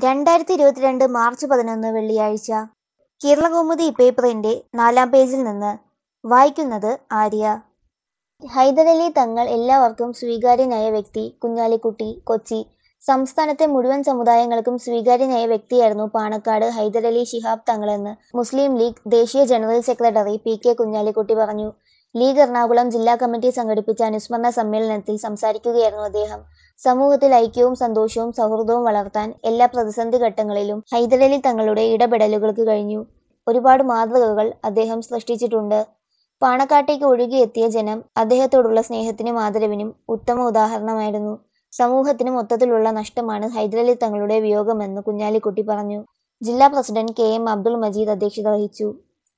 രണ്ടായിരത്തി ഇരുപത്തിരണ്ട് മാർച്ച് പതിനൊന്ന് വെള്ളിയാഴ്ച കേരളകൗമുദി പേപ്പറിന്റെ നാലാം പേജിൽ നിന്ന് വായിക്കുന്നത് ആര്യ ഹൈദരലി തങ്ങൾ എല്ലാവർക്കും സ്വീകാര്യനായ വ്യക്തി കുഞ്ഞാലിക്കുട്ടി കൊച്ചി സംസ്ഥാനത്തെ മുഴുവൻ സമുദായങ്ങൾക്കും സ്വീകാര്യനായ വ്യക്തിയായിരുന്നു പാണക്കാട് ഹൈദരലി ശിഹാബ് തങ്ങളെന്ന് മുസ്ലിം ലീഗ് ദേശീയ general secretary P K Kunhalikutty പറഞ്ഞു ലീഗ് എറണാകുളം ജില്ലാ കമ്മിറ്റി സംഘടിപ്പിച്ച അനുസ്മരണ സമ്മേളനത്തിൽ സംസാരിക്കുകയായിരുന്നു അദ്ദേഹം സമൂഹത്തിൽ ഐക്യവും സന്തോഷവും സൗഹൃദവും വളർത്താൻ എല്ലാ പ്രതിസന്ധി ഘട്ടങ്ങളിലും ഹൈദരലി തങ്ങളുടെ ഇടപെടലുകൾക്ക് കഴിഞ്ഞു ഒരുപാട് മാതൃകകൾ അദ്ദേഹം സൃഷ്ടിച്ചിട്ടുണ്ട് പാണക്കാട്ടേക്ക് ഒഴുകിയെത്തിയ ജനം അദ്ദേഹത്തോടുള്ള സ്നേഹത്തിനും ആദരവിനും ഉത്തമ ഉദാഹരണമായിരുന്നു സമൂഹത്തിന് മൊത്തത്തിലുള്ള നഷ്ടമാണ് ഹൈദരലി തങ്ങളുടെ വിയോഗമെന്ന് കുഞ്ഞാലിക്കുട്ടി പറഞ്ഞു ജില്ലാ president K M Abdul Majeed അധ്യക്ഷത വഹിച്ചു